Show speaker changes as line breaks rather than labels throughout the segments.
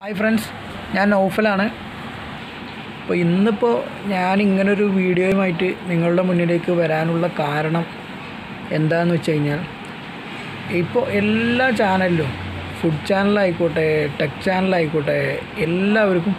hi friends ഞാൻ നൗഫലാണ് അപ്പോൾ ഇന്നിപ്പോൾ ഞാൻ ഇങ്ങനൊരു വീഡിയോയുമായിട്ട് നിങ്ങളുടെ മുന്നിലേക്ക് വരാനുള്ള കാരണം എന്താണെന്ന് വെച്ച് കഴിഞ്ഞാൽ ഇപ്പോൾ എല്ലാ ചാനലിലും ഫുഡ് ചാനലായിക്കോട്ടെ ടെക് ചാനലായിക്കോട്ടെ എല്ലാവർക്കും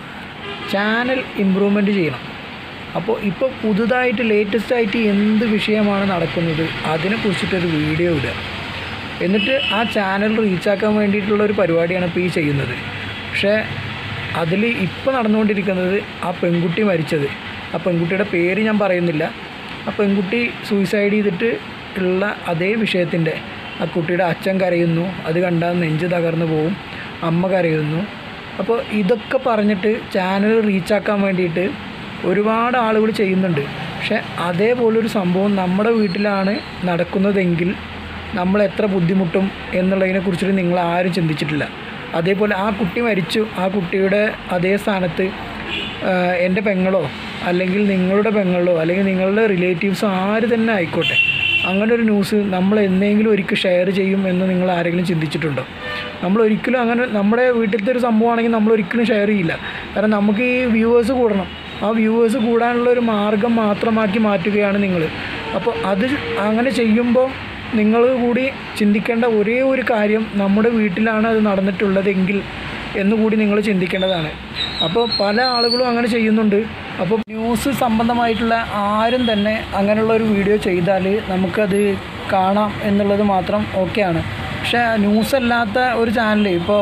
ചാനൽ ഇമ്പ്രൂവ്മെൻറ്റ് ചെയ്യണം അപ്പോൾ ഇപ്പോൾ പുതുതായിട്ട് ലേറ്റസ്റ്റ് ആയിട്ട് എന്ത് വിഷയമാണ് നടക്കുന്നത് അതിനെക്കുറിച്ചിട്ടൊരു വീഡിയോ ഇടുക എന്നിട്ട് ആ ചാനൽ റീച്ചാക്കാൻ വേണ്ടിയിട്ടുള്ള ഒരു പരിപാടിയാണ് ഇപ്പോൾ ഈ ചെയ്യുന്നത് പക്ഷേ അതിൽ ഇപ്പോൾ നടന്നുകൊണ്ടിരിക്കുന്നത് ആ പെൺകുട്ടി മരിച്ചത് ആ പെൺകുട്ടിയുടെ പേര് ഞാൻ പറയുന്നില്ല ആ പെൺകുട്ടി സൂയിസൈഡ് ചെയ്തിട്ട് ഉള്ള അതേ വിഷയത്തിൻ്റെ ആ കുട്ടിയുടെ അച്ഛൻ കരയുന്നു അത് കണ്ടാൽ നെഞ്ച് തകർന്നു പോവും അമ്മ കരയുന്നു അപ്പോൾ ഇതൊക്കെ പറഞ്ഞിട്ട് ചാനൽ റീച്ചാക്കാൻ വേണ്ടിയിട്ട് ഒരുപാട് ആളുകൾ ചെയ്യുന്നുണ്ട് പക്ഷേ അതേപോലൊരു സംഭവം നമ്മുടെ വീട്ടിലാണ് നടക്കുന്നതെങ്കിൽ നമ്മൾ എത്ര ബുദ്ധിമുട്ടും എന്നുള്ളതിനെ കുറിച്ചിട്ട് നിങ്ങൾ ആരും ചിന്തിച്ചിട്ടില്ല അതേപോലെ ആ കുട്ടി മരിച്ചു ആ കുട്ടിയുടെ അതേ സ്ഥാനത്ത് ആഹ്, എൻ്റെ പെങ്ങളോ അല്ലെങ്കിൽ നിങ്ങളുടെ പെങ്ങളോ അല്ലെങ്കിൽ നിങ്ങളുടെ റിലേറ്റീവ്സോ ആര് തന്നെ ആയിക്കോട്ടെ അങ്ങനെ ഒരു ന്യൂസ് നമ്മൾ എന്തെങ്കിലും ഒരിക്കൽ ഷെയർ ചെയ്യും എന്ന് നിങ്ങൾ ആരെങ്കിലും ചിന്തിച്ചിട്ടുണ്ടോ നമ്മൾ ഒരിക്കലും അങ്ങനെ നമ്മുടെ വീട്ടിലത്തെ ഒരു സംഭവമാണെങ്കിൽ നമ്മൾ ഒരിക്കലും ഷെയർ ചെയ്യില്ല കാരണം നമുക്ക് ഈ വ്യൂവേഴ്സ് കൂടണം ആ വ്യൂവേഴ്സ് കൂടാനുള്ള ഒരു മാർഗം മാത്രമാക്കി മാറ്റുകയാണ് നിങ്ങൾ അപ്പോൾ അത് അങ്ങനെ ചെയ്യുമ്പോൾ നിങ്ങൾ കൂടി ചിന്തിക്കേണ്ട ഒരേ ഒരു കാര്യം നമ്മുടെ വീട്ടിലാണ് അത് നടന്നിട്ടുള്ളതെങ്കിൽ എന്നുകൂടി നിങ്ങൾ ചിന്തിക്കേണ്ടതാണ് അപ്പോൾ പല ആളുകളും അങ്ങനെ ചെയ്യുന്നുണ്ട് അപ്പോൾ ന്യൂസ് സംബന്ധമായിട്ടുള്ള ആരും തന്നെ അങ്ങനെയുള്ള ഒരു വീഡിയോ ചെയ്താൽ നമുക്കത് കാണാം എന്നുള്ളത് മാത്രം ഓക്കെയാണ് പക്ഷേ ന്യൂസ് അല്ലാത്ത ഒരു ചാനൽ ഇപ്പോൾ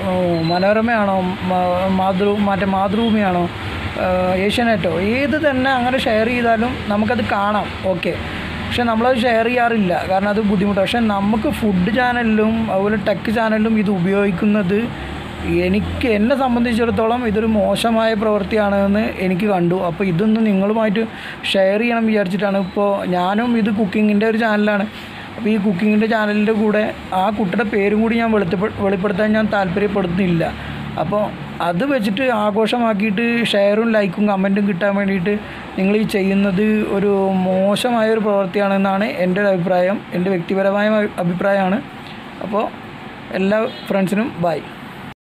മനോരമയാണോ മ- മാതൃ മറ്റേ മാതൃഭൂമിയാണോ ഏഹ് ഏഷ്യാനെറ്റോ ഏത് തന്നെ അങ്ങനെ ഷെയർ ചെയ്താലും നമുക്കത് കാണാം ഓക്കെ പക്ഷെ നമ്മളത് ഷെയർ ചെയ്യാറില്ല കാരണം അത് ബുദ്ധിമുട്ടാണ് പക്ഷെ നമുക്ക് ഫുഡ് ചാനലിലും അതുപോലെ ടെക് ചാനലിലും ഇത് ഉപയോഗിക്കുന്നത് എനിക്ക് എന്നെ സംബന്ധിച്ചിടത്തോളം ഇതൊരു മോശമായ പ്രവൃത്തിയാണെന്ന് എനിക്ക് കണ്ടു അപ്പോൾ ഇതൊന്ന് നിങ്ങളുമായിട്ട് ഷെയർ ചെയ്യണം വിചാരിച്ചിട്ടാണ് ഇപ്പോൾ ഞാനും ഇത് കുക്കിങ്ങിൻ്റെ ഒരു ചാനലാണ് അപ്പോൾ ഈ കുക്കിങ്ങിൻ്റെ ചാനലിൻ്റെ കൂടെ ആ കുട്ടിയുടെ പേരും കൂടി ഞാൻ വെളുത്തപ്പെ വെളിപ്പെടുത്താൻ ഞാൻ താല്പര്യപ്പെടുന്നില്ല അപ്പോൾ അത് വെച്ചിട്ട് ആഘോഷമാക്കിയിട്ട് ഷെയറും ലൈക്കും കമൻറ്റും കിട്ടാൻ വേണ്ടിയിട്ട് നിങ്ങൾ ഈ ചെയ്യുന്നത് ഒരു മോശമായ ഒരു പ്രവൃത്തിയാണെന്നാണ് എൻ്റെ ഒരു അഭിപ്രായം എൻ്റെ വ്യക്തിപരമായ അഭിപ്രായമാണ് അപ്പോൾ എല്ലാ ഫ്രണ്ട്സിനും ബൈ